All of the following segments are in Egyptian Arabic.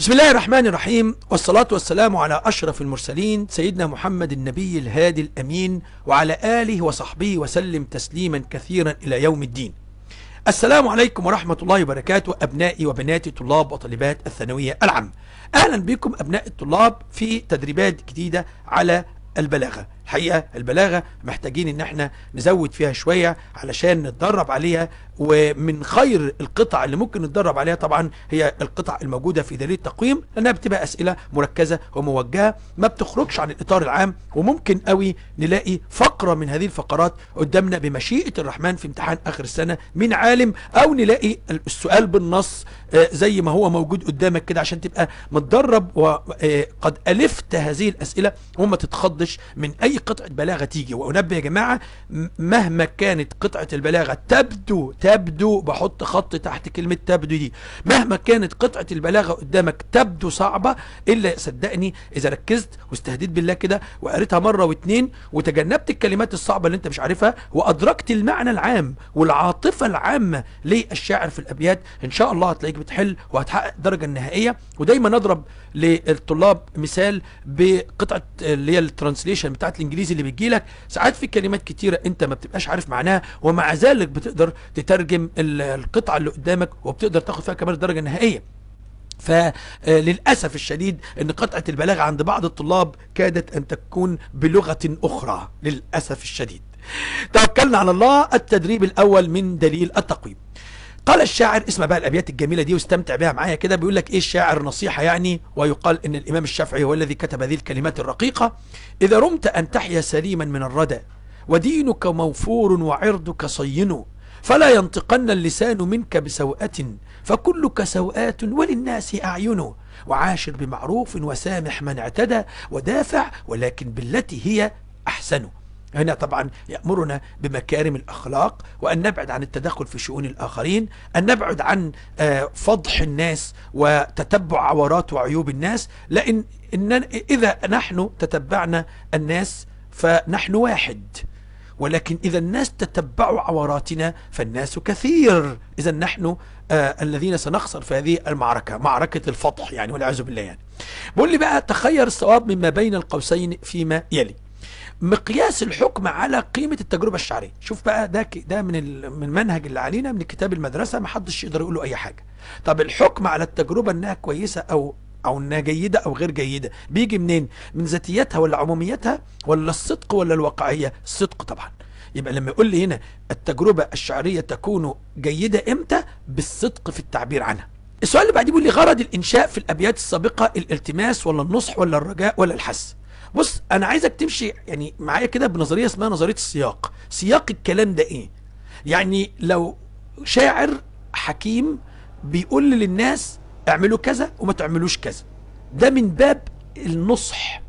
بسم الله الرحمن الرحيم والصلاة والسلام على أشرف المرسلين سيدنا محمد النبي الهادي الأمين وعلى آله وصحبه وسلم تسليما كثيرا إلى يوم الدين السلام عليكم ورحمة الله وبركاته أبنائي وبناتي طلاب وطالبات الثانوية العامة أهلا بكم أبناء الطلاب في تدريبات جديدة على البلاغة الحقيقة البلاغة محتاجين ان احنا نزود فيها شوية علشان نتدرب عليها ومن خير القطع اللي ممكن نتدرب عليها طبعا هي القطع الموجودة في دليل التقويم لانها بتبقى اسئلة مركزة وموجهة ما بتخرجش عن الاطار العام وممكن قوي نلاقي فقرة من هذه الفقرات قدامنا بمشيئة الرحمن في امتحان اخر السنة من عالم او نلاقي السؤال بالنص آه، زي ما هو موجود قدامك كده عشان تبقى متدرب وقد الفت هذه الاسئلة وما تتخضش من اي قطعة بلاغة تيجي وانبه يا جماعة م- مهما كانت قطعة البلاغة تبدو تبدو بحط خط تحت كلمة تبدو دي مهما كانت قطعة البلاغة قدامك تبدو صعبة الا صدقني اذا ركزت واستهديت بالله كده وقريتها مرة واتنين وتجنبت الكلمات الصعبة اللي انت مش عارفها وادركت المعنى العام والعاطفة العامة للشاعر في الابيات ان شاء الله هتلاقيك بتحل وهتحقق الدرجة النهائية ودايما نضرب للطلاب مثال بقطعة اللي هي الترانسليشن بتاعت الانجليزي اللي بتجيلك ساعات في كلمات كتيرة انت ما بتبقاش عارف معناها ومع ذلك بتقدر تترجم ال- القطعة اللي قدامك وبتقدر تاخد فيها كمان الدرجة النهائية فللأسف الشديد أن قطعة البلاغة عند بعض الطلاب كادت أن تكون بلغة أخرى للأسف الشديد توكلنا على الله التدريب الأول من دليل التقويم قال الشاعر اسمع بقى الابيات الجميله دي واستمتع بها معايا كده بيقول لك ايه الشاعر نصيحه يعني ويقال ان الامام الشافعي هو الذي كتب هذه الكلمات الرقيقه اذا رمت ان تحيا سليما من الردى ودينك موفور وعرضك صين فلا ينطقن اللسان منك بسوءة فكلك سوءات وللناس أعين وعاشر بمعروف وسامح من اعتدى ودافع ولكن بالتي هي أحسن هنا طبعا يأمرنا بمكارم الأخلاق وأن نبعد عن التدخل في شؤون الآخرين أن نبعد عن آه، فضح الناس وتتبع عورات وعيوب الناس لأن إن إذا نحن تتبعنا الناس فنحن واحد ولكن إذا الناس تتبعوا عوراتنا فالناس كثير إذا نحن آه الذين سنخسر في هذه المعركة معركة الفضح يعني والعياذ بالله يعني بقول لي بقى تخير الصواب مما بين القوسين فيما يلي مقياس الحكم على قيمة التجربة الشعرية شوف بقى ده ك- ده من ال- من المنهج اللي علينا من كتاب المدرسة ما حدش يقدر يقول له أي حاجة طب الحكم على التجربة إنها كويسة أو أو إنها جيدة أو غير جيدة بيجي منين من ذاتيتها ولا عموميتها ولا الصدق ولا الواقعية الصدق طبعا يبقى لما يقول لي هنا التجربة الشعرية تكون جيدة إمتى بالصدق في التعبير عنها السؤال اللي بعديه بيقول لي غرض الإنشاء في الأبيات السابقة الالتماس ولا النصح ولا الرجاء ولا الحث بص انا عايزك تمشي يعني معايا كده بنظريه اسمها نظريه السياق سياق الكلام ده ايه يعني لو شاعر حكيم بيقول للناس اعملوا كذا وما تعملوش كذا ده من باب النصح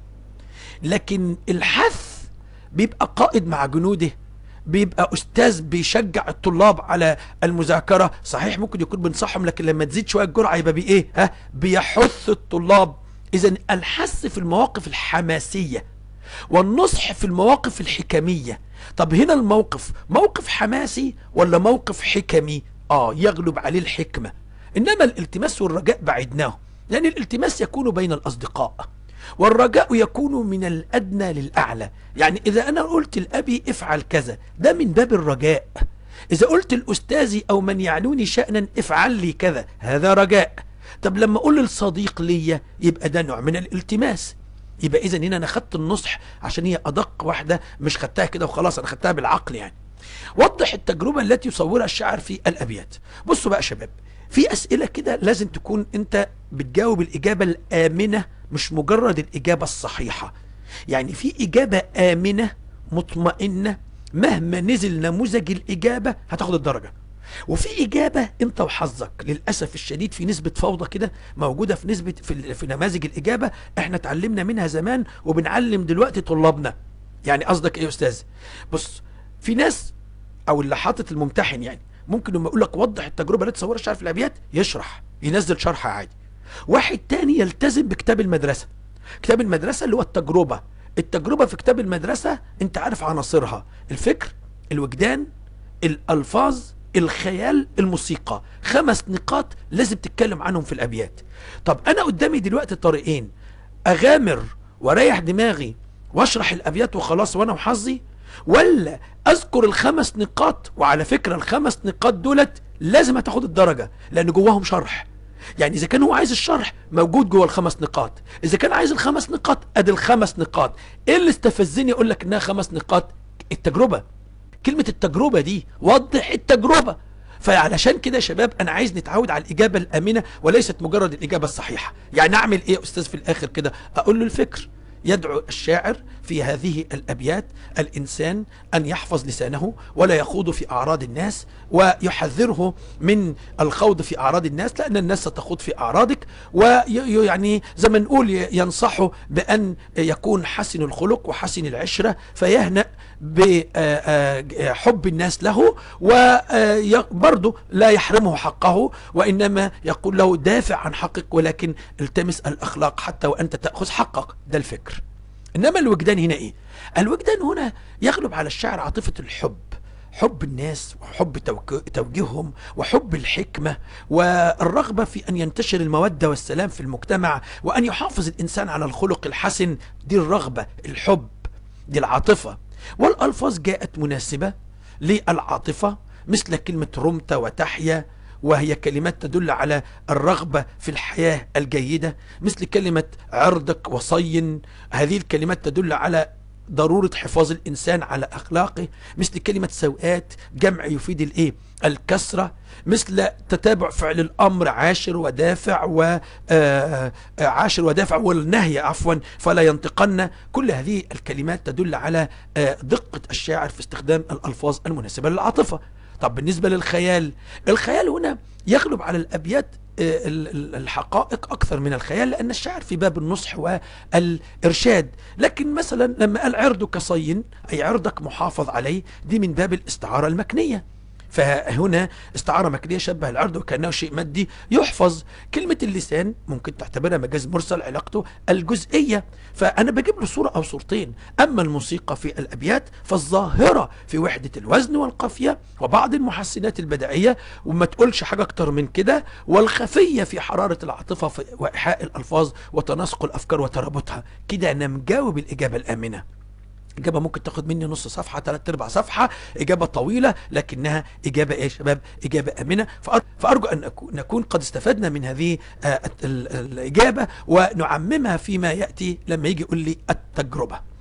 لكن الحث بيبقى قائد مع جنوده بيبقى استاذ بيشجع الطلاب على المذاكره صحيح ممكن يكون بينصحهم لكن لما تزيد شويه الجرعه يبقى بي ايه ها بيحث الطلاب اذا الحث في المواقف الحماسيه والنصح في المواقف الحكميه طب هنا الموقف موقف حماسي ولا موقف حكمي اه يغلب عليه الحكمه انما الالتماس والرجاء بعدناه لان الالتماس يكون بين الاصدقاء والرجاء يكون من الأدنى للأعلى يعني إذا أنا قلت لأبي افعل كذا ده من باب الرجاء إذا قلت لأستاذي أو من يعنوني شأنا افعل لي كذا هذا رجاء طب لما أقول للصديق ليا يبقى ده نوع من الالتماس يبقى إذا هنا أنا خدت النصح عشان هي أدق واحدة مش خدتها كده وخلاص أنا خدتها بالعقل يعني وضح التجربة التي يصورها الشاعر في الأبيات بصوا بقى يا شباب في أسئلة كده لازم تكون أنت بتجاوب الإجابة الآمنة مش مجرد الإجابة الصحيحة يعني في إجابة آمنة مطمئنة مهما نزل نموذج الإجابة هتاخد الدرجة وفي إجابة أنت وحظك للأسف الشديد في نسبة فوضى كده موجودة في نسبة في, ال- في نماذج الإجابة احنا اتعلمنا منها زمان وبنعلم دلوقتي طلابنا يعني قصدك ايه يا استاذ بص في ناس او اللي حاطط الممتحن يعني ممكن لما يقول لك وضح التجربه التي تصورها الشاعر في الابيات يشرح ينزل شرح عادي واحد تاني يلتزم بكتاب المدرسه كتاب المدرسه اللي هو التجربه التجربه في كتاب المدرسه انت عارف عناصرها الفكر الوجدان الالفاظ الخيال الموسيقى خمس نقاط لازم تتكلم عنهم في الابيات طب انا قدامي دلوقتي طريقين اغامر واريح دماغي واشرح الابيات وخلاص وانا وحظي ولا اذكر الخمس نقاط وعلى فكرة الخمس نقاط دولت لازم هتاخد الدرجة لان جواهم شرح يعني اذا كان هو عايز الشرح موجود جوه الخمس نقاط اذا كان عايز الخمس نقاط ادي الخمس نقاط ايه اللي استفزني اقول لك انها خمس نقاط التجربة كلمة التجربة دي وضح التجربة فعلشان كده يا شباب انا عايز نتعود على الاجابة الامنة وليست مجرد الاجابة الصحيحة يعني اعمل ايه يا استاذ في الاخر كده اقول له الفكر يدعو الشاعر في هذه الأبيات الإنسان أن يحفظ لسانه ولا يخوض في أعراض الناس ويحذره من الخوض في أعراض الناس لأن الناس ستخوض في أعراضك ويعني زي ما نقول ينصحه بأن يكون حسن الخلق وحسن العشرة فيهنأ بحب الناس له وبرضه لا يحرمه حقه وإنما يقول له دافع عن حقك ولكن التمس الأخلاق حتى وأنت تأخذ حقك ده الفكر إنما الوجدان هنا إيه الوجدان هنا يغلب على الشاعر عاطفة الحب حب الناس وحب توجيههم وحب الحكمة والرغبة في أن ينتشر المودة والسلام في المجتمع وأن يحافظ الإنسان على الخلق الحسن دي الرغبة الحب دي العاطفة والألفاظ جاءت مناسبة للعاطفة مثل كلمة رمت وتحيا وهي كلمات تدل على الرغبة في الحياة الجيدة مثل كلمة عرضك وصين هذه الكلمات تدل على ضرورة حفاظ الإنسان على أخلاقه مثل كلمة سوءات جمع يفيد الإيه الكسرة مثل تتابع فعل الأمر عاشر ودافع وعاشر ودافع والنهي عفوا فلا ينطقن كل هذه الكلمات تدل على دقة الشاعر في استخدام الألفاظ المناسبة للعاطفة طب بالنسبة للخيال الخيال هنا يغلب على الأبيات الحقائق أكثر من الخيال لأن الشعر في باب النصح والإرشاد لكن مثلا لما قال عرضك صين أي عرضك محافظ عليه دي من باب الاستعارة المكنية فهنا استعارة مكنية شبه العرض وكأنه شيء مادي يحفظ كلمة اللسان ممكن تعتبرها مجاز مرسل علاقته الجزئية فأنا بجيب له صورة أو صورتين أما الموسيقى في الأبيات فالظاهرة في وحدة الوزن والقافية وبعض المحسنات البدائية وما تقولش حاجة أكتر من كده والخفية في حرارة العاطفة في وإيحاء الألفاظ وتناسق الأفكار وترابطها كده أنا مجاوب الإجابة الآمنة إجابة ممكن تاخد مني نص صفحة ثلاث أرباع صفحة إجابة طويلة لكنها إجابة إيه يا شباب إجابة أمنة فأرجو أن نكون قد استفدنا من هذه الإجابة ونعممها فيما يأتي لما يجي يقول لي التجربة